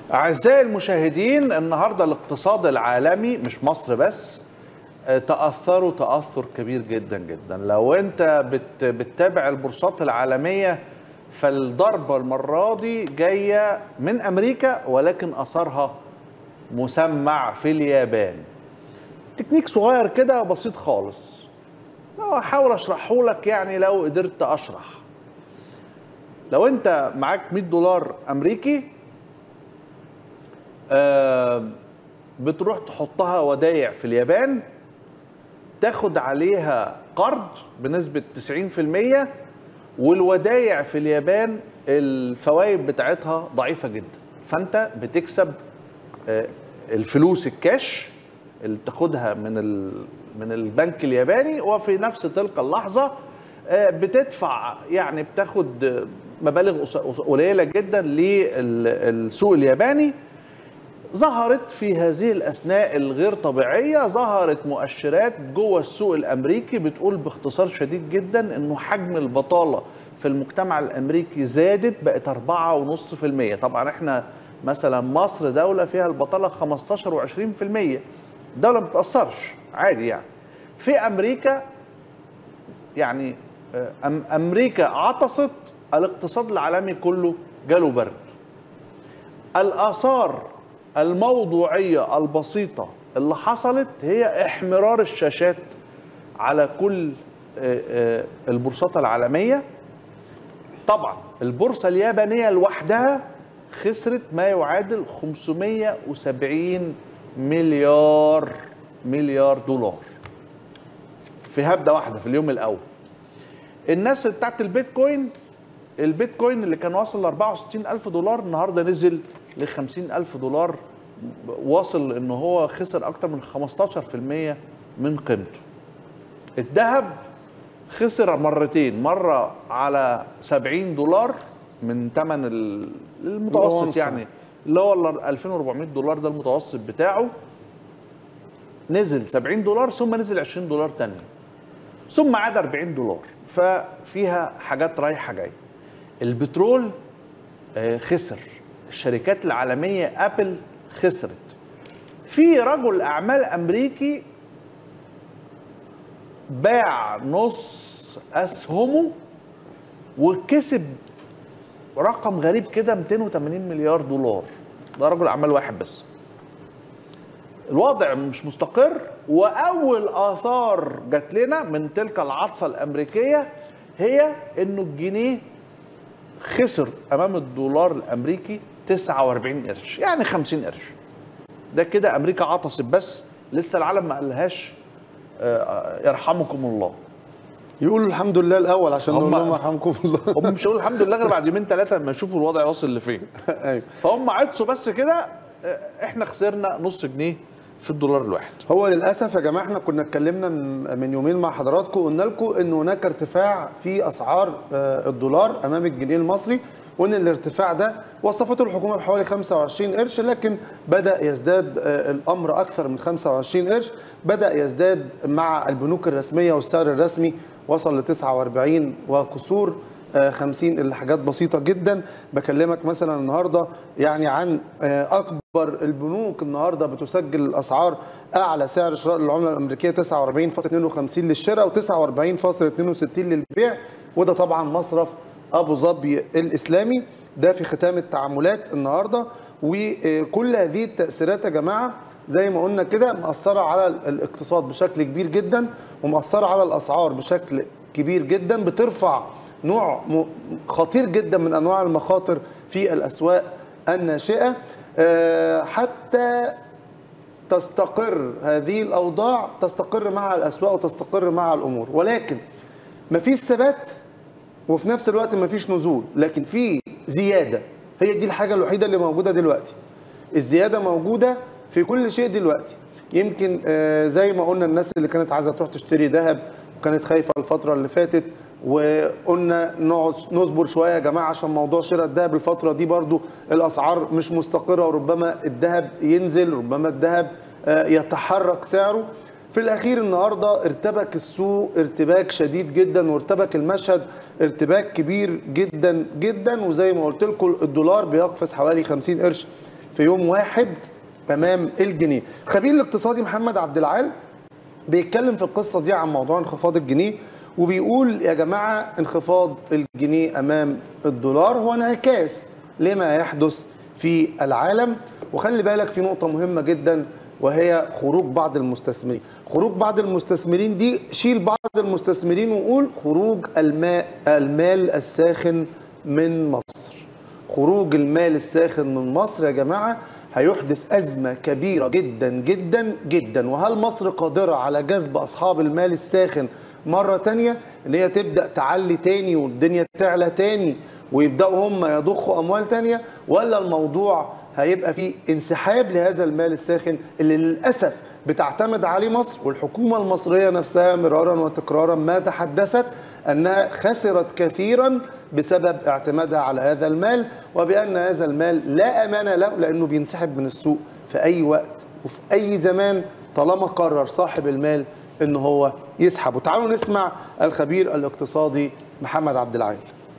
أعزائي المشاهدين النهاردة الاقتصاد العالمي مش مصر بس آه، تأثروا تأثر كبير جدا جدا لو أنت بت بتتابع البورصات العالمية فالضربة المرة دي جاية من أمريكا ولكن أثرها مسمع في اليابان تكنيك صغير كده بسيط خالص لو احاول اشرحه لك يعني لو قدرت اشرح لو انت معاك 100 دولار امريكي آه، بتروح تحطها ودايع في اليابان تاخد عليها قرض بنسبة 90% والودايع في اليابان الفوائد بتاعتها ضعيفة جدا فانت بتكسب آه، الفلوس الكاش اللي بتاخدها من ال- من البنك الياباني وفي نفس تلك اللحظة آه، بتدفع يعني بتاخد آه، مبالغ قص- قص- قليلة جدا للسوق الياباني ظهرت في هذه الاثناء الغير طبيعيه ظهرت مؤشرات جوه السوق الامريكي بتقول باختصار شديد جدا انه حجم البطاله في المجتمع الامريكي زادت بقت 4.5% طبعا احنا مثلا مصر دوله فيها البطاله 15 و20% دوله ما بتاثرش عادي يعني في امريكا يعني آه، أم امريكا عطست الاقتصاد العالمي كله جاله برد الآثار الموضوعية البسيطة اللي حصلت هي احمرار الشاشات على كل آه، آه، البورصات العالمية طبعا البورصة اليابانية لوحدها خسرت ما يعادل 570 مليار مليار دولار في هبدة واحدة في اليوم الأول الناس بتاعت البيتكوين البيتكوين اللي كان واصل ل 64 ألف دولار النهاردة نزل ل 50 ألف دولار واصل ان هو خسر اكتر من 15% من قيمته الذهب خسر مرتين مرة على 70 دولار من ثمن ال- المتوسط الأونصة. يعني اللي هو ال 2400 دولار ده المتوسط بتاعه نزل 70 دولار ثم نزل 20 دولار تاني ثم عاد 40 دولار ففيها حاجات رايحه جايه البترول آه، خسر الشركات العالميه ابل خسرت في رجل اعمال امريكي باع نص اسهمه وكسب رقم غريب كده 280 مليار دولار ده رجل اعمال واحد بس الوضع مش مستقر واول اثار جات لنا من تلك العطسه الامريكيه هي انه الجنيه خسر امام الدولار الامريكي 49 قرش يعني 50 قرش ده كده امريكا عطست بس لسه العالم ما قالهاش آه، يرحمكم الله يقولوا الحمد لله الاول عشان هم- نقول لهم يرحمكم الله هم مش هيقولوا الحمد لله غير بعد يومين ثلاثه لما يشوفوا الوضع واصل لفين ايوه فهم عطسوا بس كده آه، احنا خسرنا نص جنيه في الدولار الواحد هو للاسف يا جماعه احنا كنا اتكلمنا من من يومين مع حضراتكم قلنا لكم ان هناك ارتفاع في اسعار آه، الدولار امام الجنيه المصري وان الارتفاع ده وصفته الحكومه بحوالي 25 قرش لكن بدا يزداد آه، الامر اكثر من 25 قرش بدا يزداد مع البنوك الرسميه والسعر الرسمي وصل ل 49 وكسور آه، 50 اللي حاجات بسيطه جدا بكلمك مثلا النهارده يعني عن آه، اكبر البنوك النهارده بتسجل الاسعار اعلى سعر شراء للعمله الامريكيه 49.52 للشراء و49.62 للبيع وده طبعا مصرف ابو ظبي الاسلامي ده في ختام التعاملات النهارده وكل هذه التاثيرات يا جماعه زي ما قلنا كده مأثرة على الاقتصاد بشكل كبير جدا ومأثرة على الأسعار بشكل كبير جدا بترفع نوع م- خطير جدا من أنواع المخاطر في الأسواق الناشئة آه، حتى تستقر هذه الأوضاع تستقر مع الأسواق وتستقر مع الأمور ولكن مفيش ثبات وفي نفس الوقت مفيش نزول لكن في زيادة هي دي الحاجة الوحيدة اللي موجودة دلوقتي الزيادة موجودة في كل شيء دلوقتي يمكن آه، زي ما قلنا الناس اللي كانت عايزة تروح تشتري ذهب وكانت خايفة الفترة اللي فاتت وقلنا نقعد نصبر شوية يا جماعة عشان موضوع شراء الذهب الفترة دي برضو الأسعار مش مستقرة وربما الذهب ينزل ربما الذهب آه، يتحرك سعره في الاخير النهارده ارتبك السوق ارتباك شديد جدا وارتبك المشهد ارتباك كبير جدا جدا وزي ما قلت لكم الدولار بيقفز حوالي 50 قرش في يوم واحد امام الجنيه خبير الاقتصادي محمد عبد العال بيتكلم في القصه دي عن موضوع انخفاض الجنيه وبيقول يا جماعه انخفاض الجنيه امام الدولار هو انعكاس لما يحدث في العالم وخلي بالك في نقطه مهمه جدا وهي خروج بعض المستثمرين خروج بعض المستثمرين دي شيل بعض المستثمرين وقول خروج الماء المال الساخن من مصر خروج المال الساخن من مصر يا جماعه هيحدث أزمة كبيرة جدا جدا جدا وهل مصر قادرة على جذب أصحاب المال الساخن مرة تانية إن هي تبدأ تعلي تاني والدنيا تعلى تاني ويبدأوا هم يضخوا أموال تانية ولا الموضوع هيبقى فيه انسحاب لهذا المال الساخن اللي للأسف بتعتمد عليه مصر والحكومة المصرية نفسها مرارا وتكرارا ما تحدثت أنها خسرت كثيرا بسبب اعتمادها على هذا المال وبأن هذا المال لا أمان له لأنه بينسحب من السوق في أي وقت وفي أي زمان طالما قرر صاحب المال أنه هو يسحب وتعالوا نسمع الخبير الاقتصادي محمد عبد العال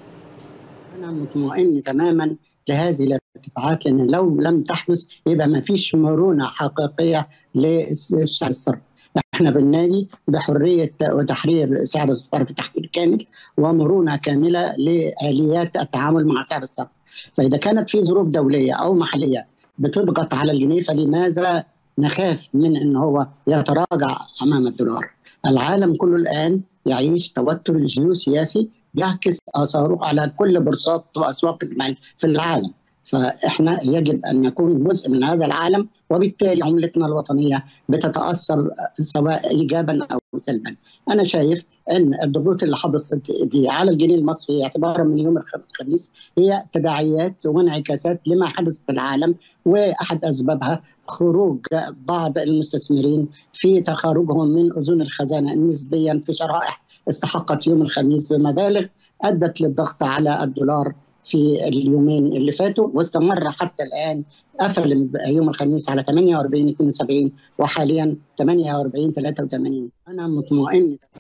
أنا مطمئن تماما لهذه الارتفاعات لأن لو لم تحدث يبقى ما فيش مرونة حقيقية لسعر الصرف احنا بالنادي بحريه وتحرير سعر الصرف تحرير كامل ومرونه كامله لاليات التعامل مع سعر الصرف فاذا كانت في ظروف دوليه او محليه بتضغط على الجنيه فلماذا نخاف من ان هو يتراجع امام الدولار العالم كله الان يعيش توتر جيوسياسي يعكس اثاره على كل بورصات واسواق المال في العالم فاحنا يجب ان نكون جزء من هذا العالم وبالتالي عملتنا الوطنيه بتتاثر سواء ايجابا او سلبا. انا شايف ان الضغوط اللي حدثت دي على الجنيه المصري اعتبارا من يوم الخميس هي تداعيات وانعكاسات لما حدث في العالم واحد اسبابها خروج بعض المستثمرين في تخارجهم من اذون الخزانه نسبيا في شرائح استحقت يوم الخميس بمبالغ ادت للضغط على الدولار في اليومين اللي فاتوا واستمر حتى الان قفل يوم الخميس على 48 72 وحاليا 48 83 انا مطمئن